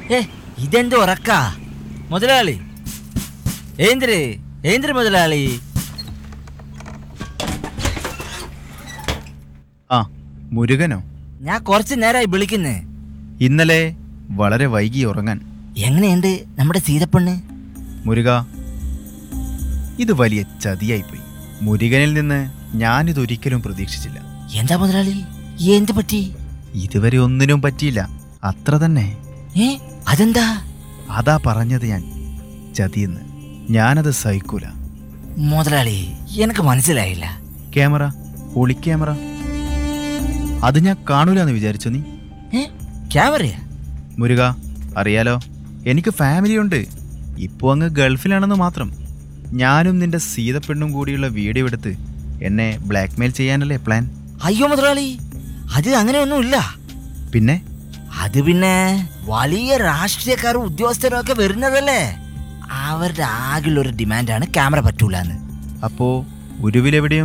ഏ ഇതെന്ത് ഉറക്ക മുതലാളി ഏന്ദ്ര് ഏന്ദ്ര മുതലാളി ആ മുരുകനോ ഞാൻ കുറച്ച് നേരമായി വിളിക്കുന്നേ ഇന്നലെ വളരെ വൈകി ഉറങ്ങാൻ എങ്ങനെയുണ്ട് നമ്മുടെ സീതപ്പെണ്ണ് മുരുക ഇത് വലിയ ചതിയായിപ്പോയി മുരുകനിൽ നിന്ന് ഞാനിതൊരിക്കലും പ്രതീക്ഷിച്ചില്ല എന്താ മുതലാളി എന്ത് പറ്റി ഇതുവരെ ഒന്നിനും പറ്റിയില്ല അത്ര തന്നെ ഏ അതെന്താ അതാ പറഞ്ഞത് ഞാൻ ചതിയെന്ന് ഞാനത് സഹിക്കൂല മുതലാളി എനിക്ക് മനസ്സിലായില്ല ക്യാമറ ഒളി ക്യാമറ അത് ഞാൻ കാണൂലെന്ന് വിചാരിച്ചു നീ ഏ ക്യാമറയാ മുരുക അറിയാലോ എനിക്ക് ഫാമിലി ഉണ്ട് ഇപ്പോൾ അങ്ങ് ഗൾഫിലാണെന്ന് മാത്രം ഞാനും നിന്റെ സീതപ്പെണ്ണും കൂടിയുള്ള വീഡിയോ എടുത്ത് എന്നെ ബ്ലാക്ക്മെയിൽ ചെയ്യാനല്ലേ പ്ലാൻ അയ്യോ മുതലാളി അത് അങ്ങനെയൊന്നുമില്ല പിന്നെ അത് പിന്നെ വലിയ രാഷ്ട്രീയക്കാരും ഉദ്യോഗസ്ഥരും ഒക്കെ വരുന്നതല്ലേ അവരുടെ ആകെയുള്ള ഒരു ഡിമാൻഡാണ് ക്യാമറ പറ്റൂലെന്ന് അപ്പോ ഉരുവിലെവിടെയും